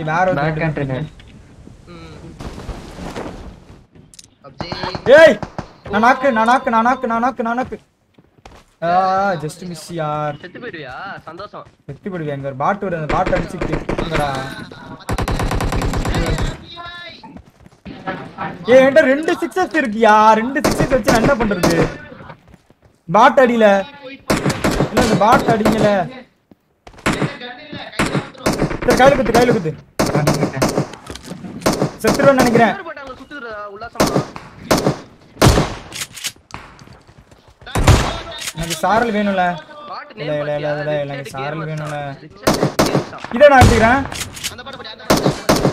Okay வேற ஒரு back side container ம். PUBG. ஏய் நான் நாக்கு நான் நாக்கு நான் நாக்கு நான் நாக்கு நான் நாக்கு ஆ ஜஸ்ட் மிஸ் யார் செத்து போயிடுவியா சந்தோஷம் வெட்டி போடுவேன் அங்க ஒரு பாட்டு வருது அந்த பாட்டு அடிச்சுக்கிட்டு ஏ என்கிட்ட ரெண்டு சிக்ஸஸ் இருக்குயா ரெண்டு சிக்ஸஸ் வச்சு நான் என்ன பண்றது பாட் அடியில இல்ல இந்த பாட் அடிங்கல சரி கையில குத்து கையில குத்து செத்துருவேன்னு நினைக்கிறேன் யாரு போட்டாங்க சுத்துறா உல்லாசமா எனக்கு சாரல் வேணும்ல பாட்டு இல்ல, நேம் இல்ல, இல்ல, பாத்தியா இல்ல, எனக்கு ரிச்சர்ட் சாரல் கேமர்ஸ் வேணும்ல. தான். ரிச்சர்ட் கேமர்ஸ் தான். இதை நான் எடுத்துக்கிறேன் அந்த பாட்டு பாடி அந்த பாட்டு பாடி.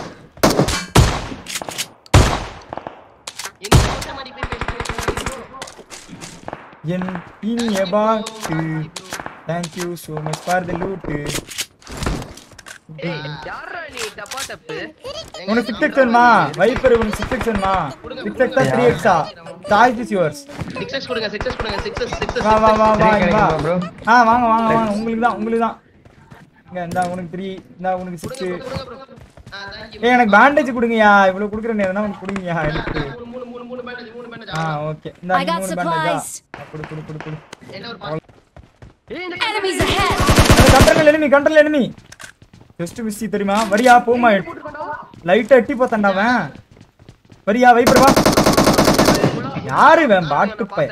இந்த பாட்டு மாதிரி போய் பேசுறீங்க. என் இனிய பாட்டு thank you so much for the loot ஏய், யார்ரா நீ டப்பா டப்பு உனக்கு சிக்ஸ் எக்ஸ் வேணுமா வைப்பர் உனக்கு சிக்ஸ் எக்ஸ் வேணுமா சிக்ஸ் எக்ஸா த்ரீ எக்ஸா சாய்ஸ் இஸ் யுவர்ஸ் Sixes கொடுங்க sixes கொடுங்க sixes sixes வா வா வா வா Three இங்க வா கிடைக்குமா bro? ஆ வாங்க வாங்க வாங்க உங்களுக்கு தான் உங்களுக்கு தான் இங்க இந்தா உனக்கு த்ரீ இந்தா உனக்கு சிக்ஸ் கொடுங்க bro. Ah, thank you. ஏய் எனக்கு பேண்டேஜ் கொடுங்கயா இவ்வளவு கொடுக்குறேன் எதனா உனக்கு கொடுங்கயா எனக்கு மூணு மூணு மூணு மூணு bandage மூணு bandage ஆ ஓகே இந்த I got மூணு பேண்டேஜா supplies. குடு குடு குடு குடு என்ன ஒரு பாட்டு ஏய் இந்த Enemies ahead! Control enemy control enemy just miss தெரியுமா வரியா போமா லைட்டா எட்டி பார்த்தான்டா அவன் வரியா வைப்பர் வா யாரு இவன் பாட்டு பை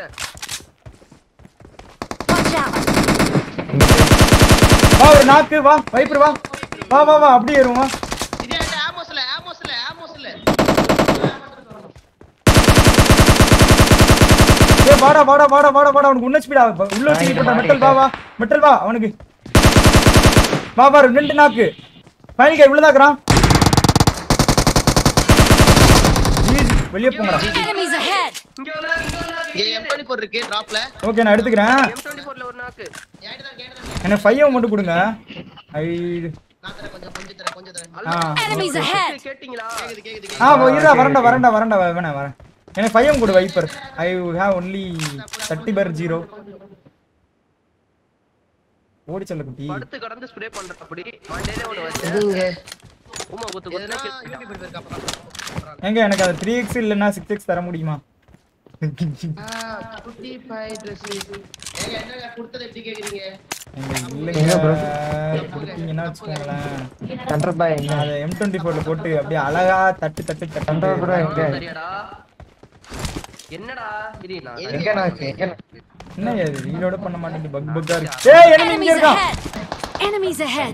Watch out! வா ஒரு நாக்கு வா வைப்பர் வா வா வா வா அப்படியே ஏறும் வா இது என்கிட்ட ஆமோஸ் இல்ல ஆமோஸ் இல்ல ஆமோஸ் இல்ல ஏ வாடா வாடா வாடா வாடா வாடா அவனுக்கு உன்ன ஸ்பீடா உள்ள வச்சு போட்டா மெட்டல் வா வா மெட்டல் வா அவனுக்கு வா வா ரெண்டு நாக்கு ஃபைனல் கை உள்ளதாக்குறான் வெளியே போங்கடா Enemies ahead! இங்க வர இங்க வர இங்க M24 இருக்கு டிராப்ல ஓகே நான் எடுத்துக்கிறேன் M24 ல ஒரு நாக்கு என்கிட்ட தான் என்கிட்ட தான் எனக்கு ஃபைவ் மட்டும் கொடுங்க ஐ நான் தரேன் கொஞ்சம் கொஞ்சம் தரேன் கொஞ்சம் தரேன் ஆ Enemies ahead! கேட்டிங்களா கேக்குது கேக்குது ஆ ஓ, இருடா வரண்டா வரண்டா வரண்டா வேணா வரேன் எனக்கு ஃபைவ் கொடு viper I have only thirty பர் ஜீரோ ஓடி சொல்ல குட்டி படுத்து கடந்து ஸ்ப்ரே பண்ற அப்படி மண்டேல ஒன்னு வச்சு உமா குத்து எதுனா குத்து யூடியூப் போய் இருக்கு அப்புறம் எங்க எனக்கு அது த்ரீ எக்ஸ் இல்லைன்னா சிக்ஸ் எக்ஸ் தர முடியுமா குட்டி ஃபை ட்ரெஸ் ஏங்க என்னங்க கொடுத்தது எப்படி கேக்குறீங்க எங்க எங்க இல்லைங்க bro? கொடுத்தீங்கன்னா வச்சுக்கோங்களேன் கண்ட்ரோல் பாய் எங்க அதை எம் டுவெண்ட்டி ஃபோர்ல போட்டு அப்படியே அழகா தட்டு தட்டு கண்ட்ரோல் தட்டு ப்ரோ எங்க சரியாடா என்னடா இரு நான் எங்க நான் எங்க நான் என்ன இது ரீலோட பண்ண மாட்டேங்குது பக் பக்கா இருக்கு ஏய் enemy இங்க Enemies இருக்கான் ahead! Enemies ahead!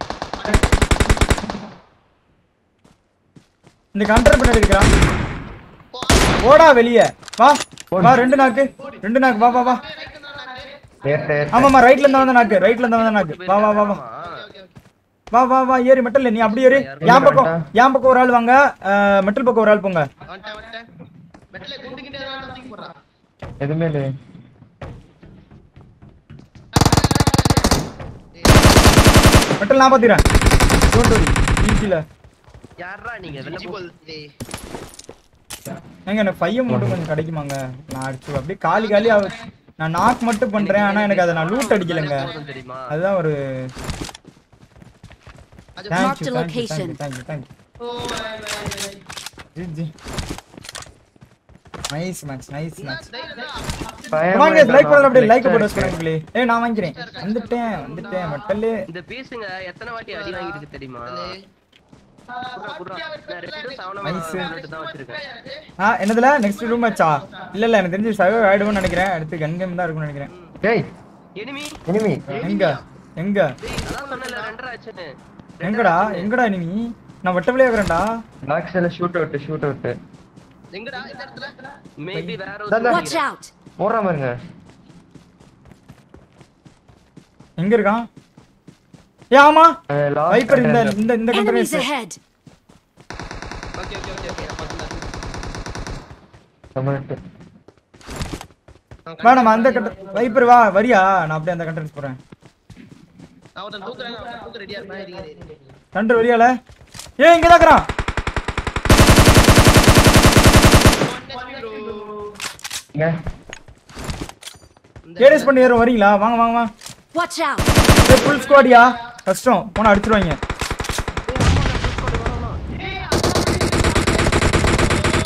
இந்த கண்ட்ரோல் பண்ணி இருக்கிறான் ஓடா வெளிய வா வா ரெண்டு நாக்கு ரெண்டு நாக்கு வா வா வா ஏத்த ஆமாமா ரைட்ல இருந்தா வந்த நாக்கு ரைட்ல இருந்தா வந்த நாக்கு வா வா வா வா வா வா வா ஏறி மெட்டல் நீ அப்படி ஏறு என் பக்கம் என் பக்கம் ஒரு ஆள் வாங்க அஹ், மெட்டல் பக்கம் ஒரு ஆள் போங்க வந்துட்டேன் வந்துட்டேன் மெட்டல குண்டு கிட்ட ஏதாவது தூக்கி போடுறான் எதுவுமே இல்லை மெட்டல் நான் பாத்துறேன் டோன்ட் வரி ஈஸில யாரா நீங்க வெளில போ. ஏங்க எனக்கு ஃபைவ் மட்டும் கொஞ்சம் கிடைக்குமாங்க நான் அடிச்சு அப்படியே காலி காலி ஆகு நான் நாக் மட்டும் பண்றேன் ஆனா எனக்கு அதை நான் லூட் அடிக்கலங்க போதும் தெரியுமா அதுதான் ஒரு அது thank you Marked thank you location. Thank you thank you ஓ why, why, why. G G nice match nice match பயம் வாங்க லைக் பண்ணல அப்படியே லைக் போட்டு இருக்கு. பண்ணுங்களே ஏய் நான் வாங்கிக்கிறேன் வந்துட்டேன் வந்துட்டேன் மெட்டல் இந்த பீஸுங்க எத்தனை வாட்டி அடி வாங்கிருக்கு தெரியுமா குடுறா, குடுறா. நான் ரெண்டும் சவனமா Nice. ரெண்டு தான் வச்சிருக்கேன் ஆ என்னதுல நெக்ஸ்ட் ரூம் மேட்சா இல்ல இல்ல எனக்கு தெரிஞ்சு சர்வே ஆயிடும்னு நினைக்கிறேன் அடுத்து கன் கேம் தான் இருக்கும்னு நினைக்கிறேன் டேய் எனிமி இனிமி எங்க எங்க டேய் அதான் சொன்னல ரெண்டரை ஆச்சுன்னு எங்கடா எங்கடா நீ நான் வெட்ட விளையாடுறேன்டா லாக் செல்ல ஷூட் அவுட் ஷூட் அவுட் எங்கடா இந்த இடத்துல மேபி வேற தா, தா. ஒரு Watch out! போறா பாருங்க எங்க இருக்கான் ஏ ஆமா அஹ், last வைப்பர் இந்த container. இந்த இந்த Enemies container ahead! Okay okay okay okay நான் Comment. வா நம்ம அந்த கட்ட வைப்பர் வா வரியா நான் அப்படியே அந்த கண்டெய்னர் போறேன் அவன் தூக்குறாங்க அவன் தூக்க ரெடியா இருப்பான் இருங்க இருங்க, இருங்க. கண்டர் வரியால ஏ இங்க தான் இருக்கறான் இங்க. ஏரிஸ் பண்ணி ஏறும் வரீங்களா வாங்க வாங்க வாங்க Watch out! ஏ ஃபுல் ஸ்குவாடியா கஷ்டம் போனா அடிச்சிருவாங்க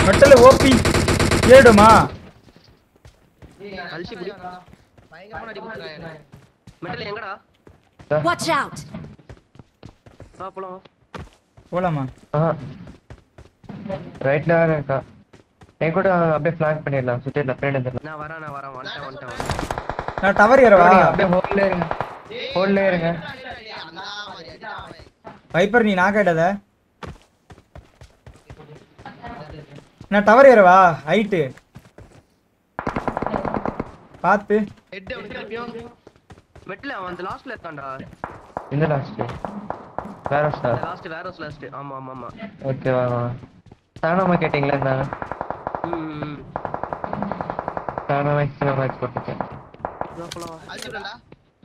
மெட்டல் ஓபி ஏடுமா கழிச்சு குடி பயங்கரமான அடி கொடுக்குறான் மெட்டல் எங்கடா Watch out! வா போலாம் போலாமா ஆஹா ரைட்ல வேற இருக்கா என் கூட அப்படியே ஃபிளாங்க் பண்ணிடலாம் சுத்திடலாம் ஃப்ரெண்ட் வந்துடலாம் நான் வரேன் நான் வரேன் வந்துட்டேன் வந்துட்டேன் வந்துட்டேன். நான் டவர் ஏறவா நீங்க அப்படியே ஹோல்ல இருங்க ஹோல்ல இருங்க வைப்பர் நீ நான் கேட்டத நான் டவர் ஏறவா ஹைட்டு பார்த்து ஹெட் அவனுக்கு திருப்பியும் மெட்டல் அவன் அந்த லாஸ்ட்ல இருக்கான்டா இந்த லாஸ்ட் வேற சார் லாஸ்ட் வேற லாஸ்ட் ஆமா ஆமா ஆமா ஓகே வா வா தானமா கேட்டிங்களா நான் ம் தானமா எக்ஸ்ட்ரா மேட்ச் போட்டுருக்கேன் வா போலாம் அழிச்சுடா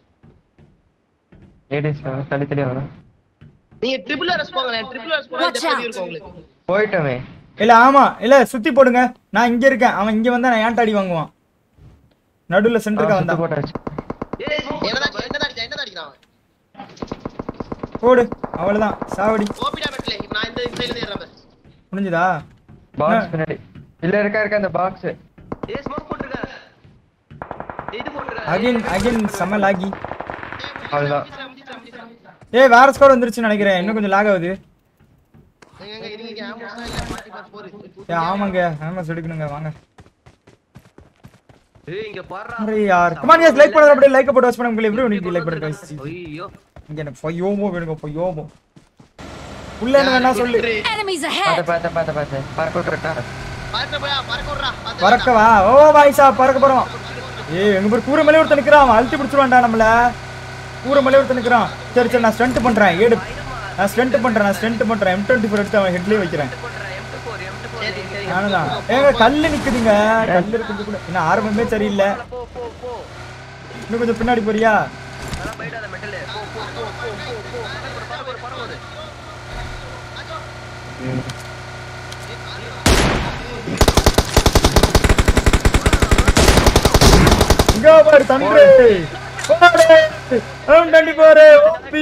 லேடிஸ் தள்ளி தள்ளி வரணும் நீங்க ட்ரிபிள் அரஸ் போங்களேன் ட்ரிபிள் அரஸ் போனா Watch இந்த out. இருக்கும் உங்களுக்கு போயிட்டோமே இல்ல ஆமா இல்ல சுத்தி போடுங்க நான் இங்க இருக்கேன் அவன் இங்க வந்தா நான் ஏன்ட்ட அடி வாங்குவான் நடுவுல சென்டருக்கா சுத்து வந்தான் போட்டாச்சு ஏய் என்னடா என்னடா அடிச்சா என்னடா அடிக்கிறான் அவன் போடு அவ்வளவுதான் சாவடி ஓபிடா மெட்டல இப்போ நான் இந்த சைடுல இருந்து ஏறறேன் முடிஞ்சதா பாக்ஸ் பின்னாடி இல்ல இருக்கா இருக்கா அந்த பாக்ஸ் ஏய் ஸ்மோக் போட்டுருக்க இது போட்டுருக்க அகைன் அகைன் செம்ம லாகி அவ்வளவுதான் ஏய் வேற ஸ்கோர் வந்துருச்சுன்னு நினைக்கிறேன் இன்னும் கொஞ்சம் லாக் ஆகுது எங்க எங்க இருங்க ஆமோஸா இல்ல மாட்டி பாஸ் போரு ஏ ஆமாங்க ஆமாஸ் எடுக்கணுங்க வாங்க ஏய் இங்க பாருடா அரே யார் கமான் गाइस லைக் பண்ணுங்க அப்படியே லைக் போட்டு வாட்ச் பண்ணுங்க உங்களுக்கு எப்படி உங்களுக்கு லைக் பண்ணுங்க guys ஐயோ இங்க எனக்கு பொய்யோமோ வேணுங்க பொய்யோமோ உள்ள என்ன வேணா சொல்லு Enemies பாத்த ahead! பாத்த பாத்த பாத்த பார்க்க விட்டுறட்டா பறக்க போயா பறக்க விடுறா பாத்து பறக்கவா ஓ வாய்ஸா பறக்க போறோம் ஏய் எங்க பேர் கூற மலை ஒருத்தன் நிக்கிறான் அவன் அழுத்தி பிடிச்சிருவான்டா நம்மள கூற மலை ஒருத்தன் நிக்கிறான் சரி சரி நான் ஸ்டண்ட் பண்றேன் ஏடு நான் ஸ்டண்ட் பண்றேன் நான் ஸ்டண்ட் பண்றேன் எம் டுவெண்ட்டி ஃபோர் எடுத்து அவன் ஹெட்லயே வைக்கிறேன் போட்டுறேன் M24 M24 நானுதான் ஏங்க கல்லு நிக்குதுங்க கல்லு இருக்குது கூட இன்னும் ஆரம்பமே சரியில்லை போ போ போ இன்னும் கொஞ்சம் பின்னாடி போறியா அதெல்லாம் போயிடாத மெட்டல் போ போ போ போ போ போ பறக்க பறக்க பறக்க இங்க பாரு தம்பி போடு அவன் தண்டி போரு ஓபி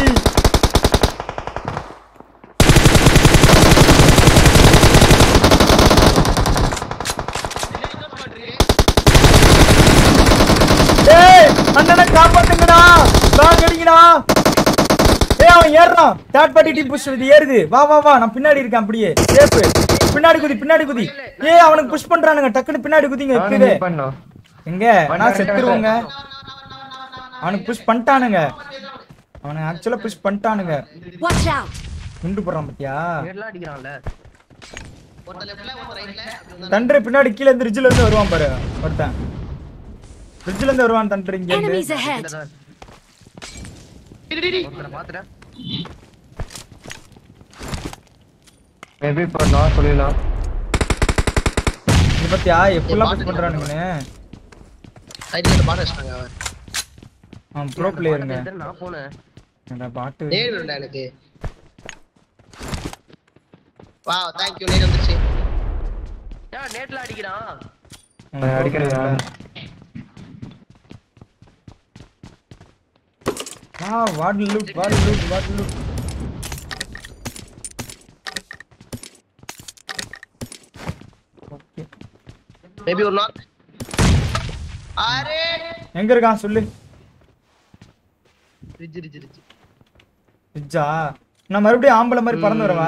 டேய் அண்ணனை காப்பாத்துங்கடா பேக் அடிங்கடா ஏய் அவன் ஏறுறான் தேர்ட் பார்ட்டி டீம் புஷ் இது ஏறுது வா வா வா நான் பின்னாடி இருக்கேன் அப்படியே சேஃப் பின்னாடி குதி பின்னாடி குதி ஏய் அவனுக்கு புஷ் பண்றானுங்க டக்குனு பின்னாடி குதிங்க நானும் இப்பவே ஹெல்ப் பண்ணோம் எங்க நான் செத்துருவோங்க அவனுக்கு புஷ் பண்ணிட்டானுங்க அவனுக்கு ஆக்சுவலா புஷ் பண்ணிட்டானுங்க Watch out! குண்டு போடுறான் பாத்தியா நேர்ல அடிக்கிறான்ல ஒருத்த லெஃப்ட்ல ஒருத்த ரைட்ல தண்டரை பின்னாடி கீழ இருந்து ரிட்ஜ்ல இருந்து வருவான் பாரு ஒருத்தன் ரிட்ஜ்ல இருந்து வருவான் தண்டர் இங்க இருந்து Enemies ahead! ஒருத்தரை பாத்துட்டேன் மேபி இப்போ நான் சொல்லிடலாம் இது பாத்தியா எப்படிலாம் புஷ் பண்றானுங்கன்னு ரைட்ல இருந்து பாட்டு வச்சிட்டாங்க அவன் அவன் ப்ரோ பிளேயருங்க நான் போனேன் என்னடா பாட்டு நேடு வேண்டாம் எனக்கு வா தேங்க் யூ நேடு வந்துருச்சு ஏன் நேட்ல அடிக்கிறான் அவன் pro அடிக்கிறதா? player. Ah what look what look what look okay maybe ஒரு நாள் அரே எங்க இருக்கான் சொல்லு ரிஜ் ரிஜ் ரிஜ் ரிட்ஜா நான் மறுபடியும் ஆம்பளை மாதிரி பறந்து வரவா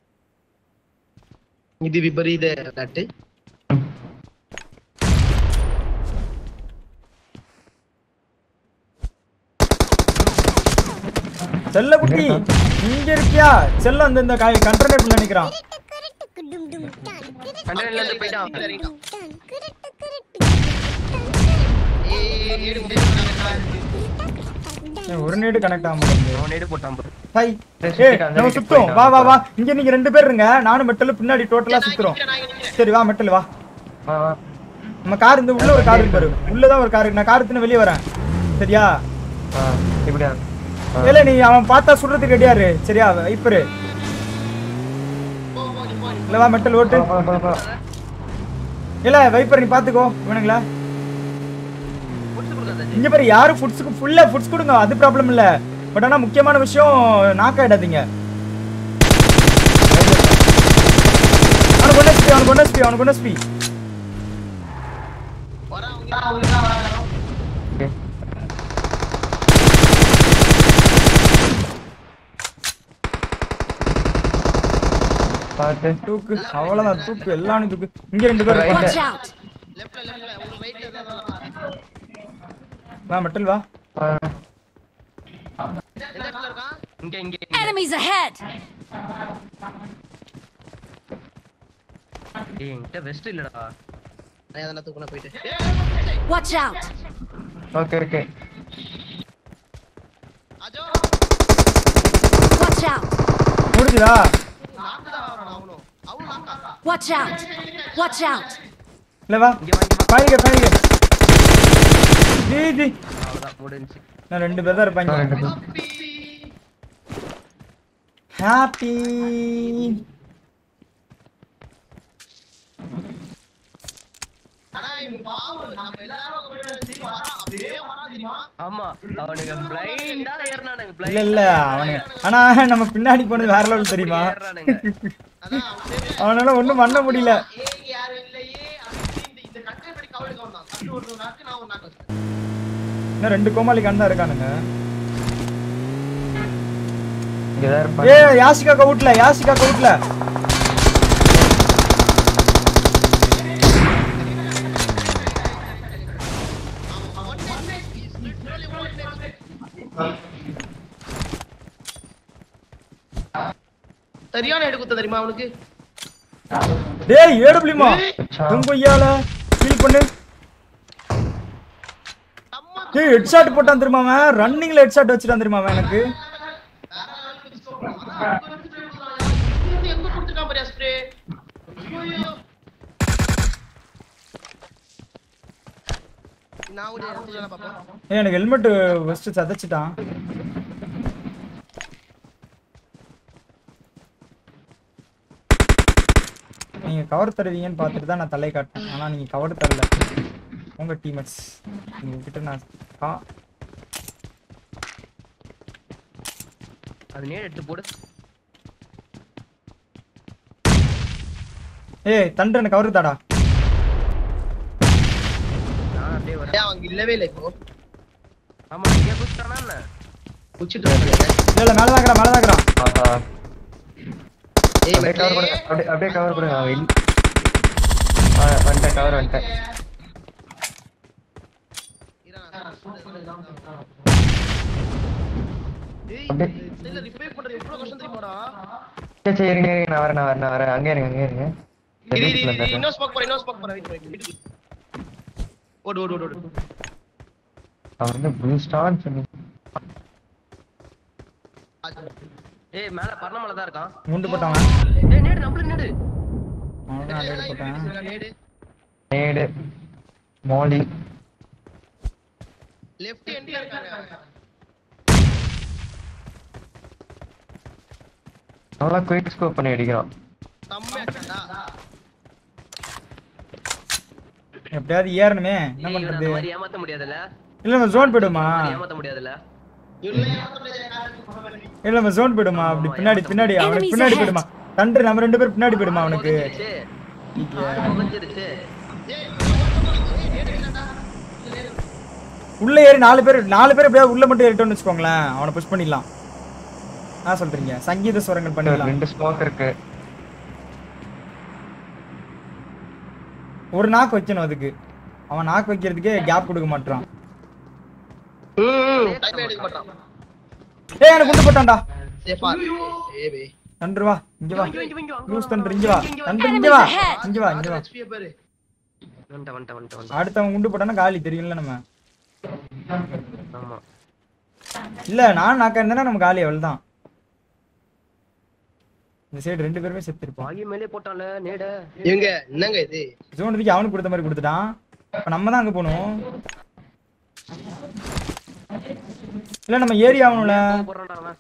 இது விபரீத தட்டு செல்ல குட்டி இங்க இருக்கியா செல்ல அந்த இந்த கண்டர்னேட்ல நினைக்கிறான் கண்டெய்னர்ல இருந்து போயிட்டான் ஏய் நேடு முடிச்சு ஏய், ஒரு நேடு கனெக்ட் ஆக மாட்டேங்குது அவன் நேடு போட்டான் பாரு ஹாய் சரி, ஏய் சுத்திட்டு அந்த நம்ம வீட்டுக்கு சுத்தோம் வா வா போயிட்டான். வா இங்க நீங்க ரெண்டு பேர் இருங்க நானும் மெட்டல் பின்னாடி டோட்டலா சுத்துறோம் சரி வா மெட்டல் வா வா வா நம்ம கார் இந்த உள்ள ஒரு கார் இருக்கு பாரு உள்ளதான் ஒரு கார் இருக்கு நான் கார் எடுத்துன்னு வெளியே வரேன் சரியா ஆ இப்படியா ஆ. இல்ல நீ அவன் பார்த்தா சுடுறதுக்கு ரெடியாரு சரியா வைப்பரு இல்ல வா மெட்டல் ஓட்டு போ, போ, போ, போ. இல்ல வைப்பர் நீ பாத்துக்கோ இவனுங்களா புடிச்சு கொடுக்காத இங்க பாரு யாரும் ஃபுட்ஸ்க்கு ஃபுல்லா ஃபுட்ஸ் கொடுங்க அது ப்ராப்ளம் இல்ல பட் ஆனா முக்கியமான விஷயம் நாக் ஆயிடாதீங்க அவனுக்கு ஒண்ணு அவனுக்கு ஒன்று ஸ்பீ அவனுக்கு ஒன்று ஸ்பீ வரா அவங்க ஓகே பார்த்து தூக்கு அவ்வளவுதான் தூக்கு எல்லாரும் தூக்கு இங்க ரெண்டு பேர் Right. Watch out! லெஃப்ட்ல லெஃப்ட்ல உங்களுக்கு ரைட்ல தான் வா மெட்டல் வா ஆ, எந்த இடத்துல இருக்கான் இங்க இங்க இங்க. Enemies ahead! ஏய் என்கிட்ட வெஸ்ட் இல்லடா நான் எதனா தூக்குன போயிட்டு Watch out! ஓகே ஓகே அஜோ Watch out! முடிஞ்சுதா நாக்கு தான் வரான் அவனும் அவனும் நாக்கா Watch out! Watch out! இல்ல வா இங்க வா இங்க வா பாருங்க பாருங்க ஜி ஜி அவ்வளவுதான் முடிஞ்சுச்சு நான் ரெண்டு பேர் தான் இருப்பாங்க ரெண்டு பேர். ஹாப்பி ஆனா இவன் பாவம் நம்ம எல்லாரும் தெரியுமா வரான் அப்படியே வரான் தெரியுமா ஆமா அவனுங்க பிளைண்டா ஏறினானுங்க இல்ல blind இல்ல அவனுங்க ஆனா நம்ம பின்னாடி போனது வேற லெவல் தெரியுமா ஏறுறானுங்க. அதான் அவன் சரி அவனால ஒண்ணும் பண்ண முடியல ஏய் யாரும் இல்லையே அப்படின்னு இந்த இந்த கட்டை படி கவலைக்கு வந்தான் கட்டு ஒரு நாக்கு நான் ஒரு நாக்கு வச்சேன் இன்னும் ரெண்டு கோமாளி கண்டா இருக்கானுங்க இங்கதான் இருப்பாங்க ஏ யாசிகா கவுட்ல யாசிகா கவுட்ல சரியான எடு குத்த தெரியுமா அவனுக்கு டேய் ஏடபிள்யூமா கொய்யால ஃபீல் பண்ணு அம்மா டேய் ஹெட் ஷாட் போட்டான் தெரியுமா அவன் ரன்னிங்ல ஹெட் ஷாட் வச்சிட்டான் தெரியுமா அவன் எனக்கு இது எங்க கொடுத்துருக்கான் பாரியா ஸ்ப்ரே ஐயோ நான் ஒரு இடத்துல பாப்பா ஏய் எனக்கு ஹெல்மெட் ஃபர்ஸ்ட் சதைச்சிட்டான் நீங்க கவர் தருவீங்கன்னு பார்த்துட்டு தான் நான் தலை காட்டினேன் ஆனா நீங்க கவர் தரல உங்க டீமேட்ஸ் உங்ககிட்ட நான் கா அது நேர் எடுத்து போடு ஏய் தண்டு எனக்கு கவர் தாடா நான் அப்படியே வரேன் ஏன் அவங்க இல்லவே இல்லை இப்போ ஆமா இங்கே குதிச்சானா என்ன குச்சிட்டு இருக்காங்க இல்ல இல்ல மேல தாக்குறான் மேல தாக்குறான் ஆஹா. ஏய் அப்படியே கவர் மக்களே கொடுங்க அப்படியே அப்படியே கவர் கொடுங்க அவன் இல்ல- ஆ, வந்துட்டேன் கவர் வந்துட்டேன் ஏய் அப்படியே. இல்ல ரிப்பேர் பண்றது எவ்வளவு கஷ்டம் தெரியுமாடா சரி சரி இருங்க இருங்க நான் வரேன் நான் வரேன் நான் வரேன் அங்கே இருங்க அங்கே இருங்க இந்த இரு, இரு, வீட்டுக்குள்ள இரு, வந்துடுறேன். இன்னொரு ஸ்மோக் போற இன்னொரு ஸ்மோக் போற வெயிட் வெயிட் வெயிட் ஓடு ஓடு ஓடு ஓடு அவன் வந்து பூஸ்டான்னு சொல்லி ஏய் மேல பர்ணமலை தான் இருக்கான் குண்டு போட்டாங்க ஏய் நேடு நம்மளுக்கு நேடு அவன்தான் அடியோட போட்டான் நேடு நேடு மோலி லெஃப்ட் எண்ட்ல இருக்காங்க நல்லா குயிக் ஸ்கோப் பண்ணி அடிக்கிறான் செம்மையா இருக்காடா எப்படியாவது ஏறணுமே என்ன ஏய், இவனை பண்றது அந்த மாதிரி ஏமாத்த முடியாதுல்ல இல்ல நம்ம ஜோன் போயிடுமா ஏமாத்த முடியாதுல்ல இல்ல ஏமாத்த முடியாது இல்ல நம்ம ஜோன் போயிடுமா அப்படி பின்னாடி பின்னாடி அவனுக்கு Enemies பின்னாடி ahead. போயிடுமா தண்டு நம்ம ரெண்டு பேரும் பின்னாடி போயிடுமா அவனுக்கு புகஞ்சிருச்சு. ஆடு புகஞ்சிருச்சு. உள்ள ஏறி நாலு பேர் நாலு பேர் எப்படியாவது உள்ள மட்டும் ஏறிட்டோம்னு வச்சுக்கோங்களேன் அவனை புஷ் பண்ணிடலாம் என்ன சொல்றீங்க சங்கீத சுரங்கள் பண்ணிடலாம் ரெண்டு ஸ்மோக் இருக்கு ஒரு நாக்கு வைக்கணும் அதுக்கு அவன் நாக்கு வைக்கிறதுக்கே கேப் கொடுக்க மாட்டான் ம் டைம் எடுக்க மாட்டான் ஏய் எனக்கு குண்டு போட்டான்டா சேஃபா ஏய் பே தண்டு வா இங்க வா இங்க, இங்க, இங்க, அங்க லூஸ் வா, தண்டு அங்க இங்க வா, வா இங்க வா. தண்டு இங்க வா இங்க வா இங்க வா ஹெச்பி பாரு வந்துட்டேன், வந்துட்டேன், வந்துட்டேன், வந்துட்டேன். அடுத்தவன் குண்டு போட்டானா காலி தெரியும்ல நம்ம ஆமா. இல்ல நான் நாக்கா இருந்தேன்னா நம்ம காலி அவ்வளவுதான் இந்த சைடு ரெண்டு பேருமே செத்துருப்போம் வாயு மேலே போட்டான்ல நேட இவங்க என்னங்க இது ஜோன் இதுக்கு அவனுக்கு கொடுத்த மாதிரி கொடுத்துட்டான் இப்ப நம்ம தான் அங்க போகணும் இல்ல நம்ம ஏறி ஆகணும்ல போடுறான்டா அவன்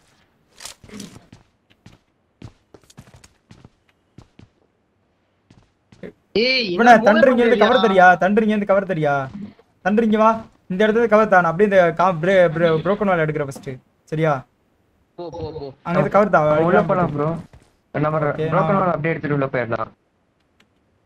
ஏய் இவன தண்டுறீங்க இருந்து கவர் தெரியா தண்டுறீங்க இருந்து கவர் தெரியா தண்டுறீங்க வா இந்த இடத்துல கவர் தான் அப்படியே இந்த ப்ரோக்கன் வால் எடுக்கிற ஃபர்ஸ்ட் சரியா போ போ போ அங்க இருந்து கவர் தான் உள்ள போலாம் ப்ரோ நம்ம Okay, broken நான்- wall அப்படியே எடுத்துட்டு உள்ள போயிடலாம்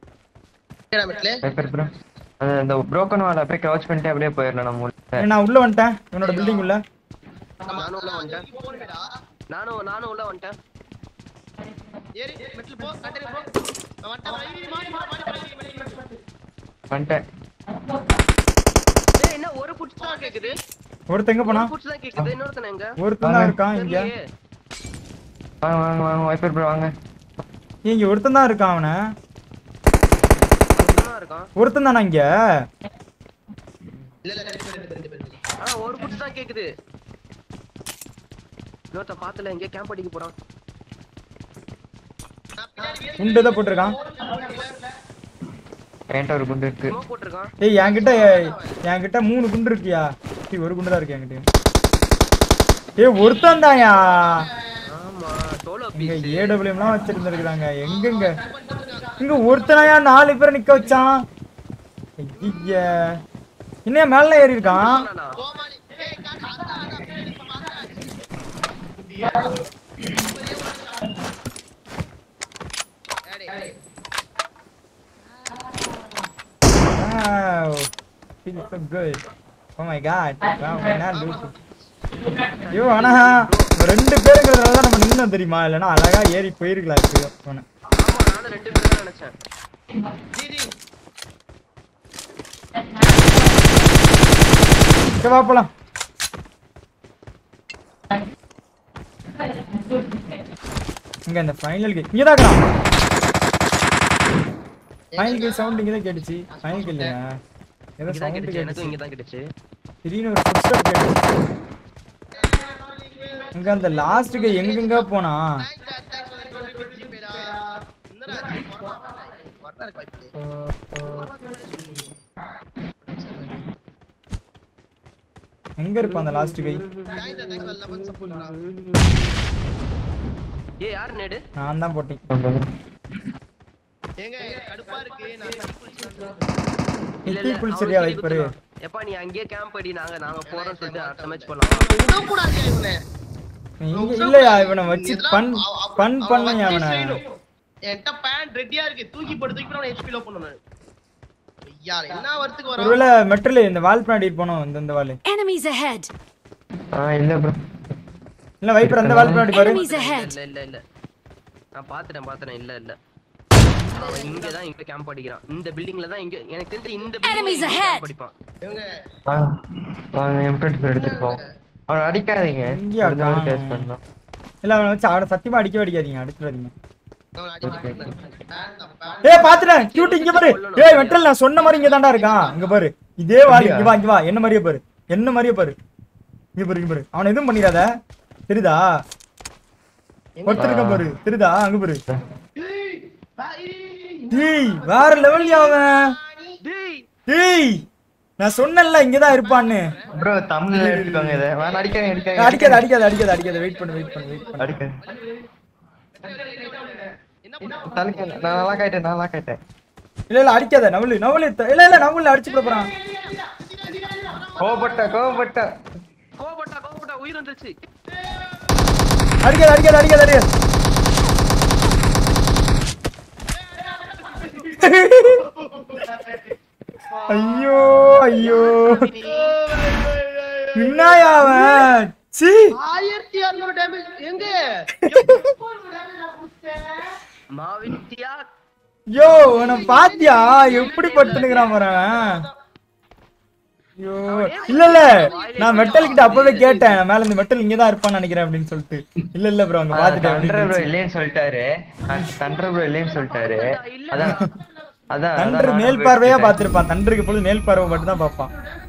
மெட்ல வைப்பர் ப்ரோ அந்த ப்ரோக்கன் வால் அப்படியே க்ரௌச் பண்ணிட்டு அப்படியே போயிடலாம் நம்ம உள்ள ஏய், நான் உள்ள வந்துட்டேன் இவனோட பில்டிங் உள்ள நானும் உள்ள வந்துட்டேன் போறேடா நானும் நானும் உள்ள வந்துட்டேன் ஏறி மெட்ல போ கண்டறி போ நான் வந்துட்டேன் ஐய், மாடி போ, மாடி போ, ஐய், மெட்ல, மெட்ல, மெட்ல. வந்துட்டேன் ஏய் என்ன ஒரு புட்ஸ் தான் கேக்குது ஒருத்தன் எங்க போனா ஒரு புட்ஸ் தான் கேக்குது இன்னொருத்தன் எங்க ஒருத்தன் தான் இருக்கான் இங்க தெரியலையே. வாங்க வாங்க வாங்க வைப்பர் ப்ரோ வாங்க இங்க ஒருத்தன் தான் இருக்கான் அவன ஒருத்தன் தான் இருக்கான் ஒருத்தன் தானா இங்க இல்ல இல்ல ரெண்டு பேர் ரெண்டு பேர், ரெண்டு பேர் ஆ ஒரு புட்ஸ் தான் கேக்குது இன்னொருத்தன் பாத்துல எங்க கேம்ப் அடிக்க போறான் நான் பின்னாடி ஏறி குண்டு தான் போட்டிருக்கான் என்கிட்ட ஒரு குண்டு இருக்கு ஸ்மோக் போட்டிருக்கான் ஏய் என்கிட்ட என்கிட்ட மூணு குண்டு இருக்கியா ஏய், ஒரு குண்டு தான் இருக்கு என்கிட்ட ஏய் ஒருத்தன் தான்யா ஆமா சோலோ இங்க பீஸ் ஏடபிள்யூம்லாம் வச்சிருந்துருக்காங்க எங்கெங்க இங்க ஒருத்தனையா நாலு பேரை நிக்க வச்சான் ஐய இன்னும் மேல ஏறி இருக்கான் கோமாளி ஏய் காட்டு அந்த அந்த பின்னாடி இப்ப மாத்துறேன் ஏடி ஏடி Wow. Feels so good. Oh my god. Wow, என்ன லூசு. ஐயோ ஆனா இந்த ரெண்டு பேருங்கிறதுனால தான் நம்ம நின்னோம் தெரியுமா இல்லைன்னா அழகா ஏறி போயிருக்கலாம் இப்போ அவனை. ஆமா நானும் ரெண்டு பேரும் தான் நினைச்சேன் ஜி ஜி சரி, வா போலாம் இங்க இந்த ஃபைனல் கேம் இங்க தான் இருக்கான் ஃபைனல் கேம் சவுண்ட் இங்க தான் கேட்டுச்சு ஃபைனல் கேம் இல்லையா ஏதோ இங்கதான் சவுண்ட் கிடைச்சு எனக்கும் கேட்டுச்சு இங்கதான் கிடைச்சு திடீர்னு ஒரு ஃபுட்ஸ்டெப் கேட்டுச்சு இங்க அந்த லாஸ்ட்டுக்கு எங்கெங்க போனா தேங்க்ஸ் தேங்க்ஸ் ஃபார் தி 20 ஜிபேடா என்னடா வரதா இருக்கு வாய்ப்பு எங்க இருப்பான் அந்த last guy thanks thanks for eleven சப்போர்ட்டா ஏ யார் நேடு நான் தான் போட்டேன் ஏங்க கடுப்பா இருக்கு நான் தண்ணி குடிச்சேன் இல்ல நித்தி இல்ல புளிச்சரியா அவன் வைப்பரு சொல்லி கொடுத்தான். எப்பா நீ அங்கேயே கேம்ப் அடி நாங்க நாங்க போறோம் சொல்லிட்டு அடுத்த மேட்ச் போலாம் விடக்கூடாது இவனை இங்க இல்லையா இவனை வச்சு பன் பன் பண்ணையா அவனை என்கிட்ட பேண்ட் ரெடியா இருக்கு தூக்கி போட்டு தூக்கி போட்டு ஹெச்பி லோ பண்ணணும் ஐயா என்ன வரத்துக்கு வரும் ஒருவேளை மெட்டல் இந்த வால் பின்னாடி போனோம் இந்த இந்த வால் Enemies ahead! ஆ இல்ல ப்ரோ இல்ல வைப்பர் அந்த வால் பின்னாடி பாரு Enemies ahead! இல்ல இல்ல இல்ல நான் பாத்துட்டேன் பாத்துட்டேன் இல்ல இல்ல அவன் இங்க தான் இங்க கேம்ப் அடிக்கிறான் இந்த பில்டிங்ல தான் இங்க எனக்கு தெரிஞ்சு இந்த Enemies பில்டிங்ல ahead. கேம்ப் அடிப்பான் இவங்க வாங்க வாங்க எம் டுவெண்ட்டி ஃபோர் எடுத்துட்டு போவோம் அவனை அடிக்காதீங்க இங்கேயா ஒரு தடவை காணோம்? டேஸ்ட் பண்ணலாம் இல்ல அவனை வச்சு அவனை சத்தியமா அடிக்க அடிக்காதீங்க அடிச்சிடாதீங்க அவனை அடிக்க பேண்ட் ஏய் பாத்துட்டேன் கியூட் இங்க பாரு ஏய் மெட்டல் நான் சொன்ன மாதிரி இங்க தான்டா இருக்கான் இங்க பாரு இதே வால் இங்க வா இங்க வா என்ன மாதிரியே பாரு என்ன மாதிரியே பாரு இங்க பாரு இங்க பாரு அவனை எதுவும் பண்ணிடாத தெரியுதா ஒருத்தர் இருக்கான் பாரு தெரியுதா அங்க பாரு டேய் வேற லெவல் அவன் டேய் டேய் நான் சொன்னேன்ல இங்கதான் இருப்பான்னு ப்ரோ தமிழ்ல எடுத்துக்கோங்க இதை வேணா அடிக்காதீங்க அடிக்காதீங்க அடிக்காத அடிக்காத அடிக்காத அடிக்காத வெயிட் பண்ணு வெயிட் பண்ணு வெயிட் பண்ணு அடிக்காது என்ன பண்ண தலைக்கு நான் நல்லா காயிட்டேன் நல்லா காயிட்டேன் இல்ல இல்ல அடிக்காத நவலு நவலு த- இல்ல இல்ல நவலு அடிச்சு போறான் கோவப்பட்ட கோவப்பட்ட கோபப்பட்டா கோபப்பட்டா உயிர் வந்துருச்சு அடிக்காத அடிக்காத அடிக்காத அடிக்காத ஐயோ ஐயோ என்னயா அவன் சீ ஆயிரத்தி அறுநூறு டேமேஜ் எங்க மாவிட்டியா யோ உன பாத்தியா எப்படி படுத்துனுக்குறான் பாறேன் ஐயோ இல்ல இல்ல நான் மெட்டல் கிட்ட அப்பவே கேட்டேன் நான் மேல இந்த மெட்டல் இங்க தான் இருப்பான்னு நினைக்கிறேன் அப்படின்னு சொல்லிட்டு இல்ல இல்ல ப்ரோ அங்க பாத்துட்டேன் தண்டர் ப்ரோ அப்படின்னு இல்லைன்னு சொல்லிட்டாரு தண்டர் ப்ரோ இல்லைன்னு சொல்லிட்டாரு அதான் அதான் தண்டர் அதான் மேல் நானும் பார்வையா போயிட்டு பாத்திருப்பான் தண்டருக்கு பொழுது மேல் பார்வை மட்டும் தான் பாப்பான்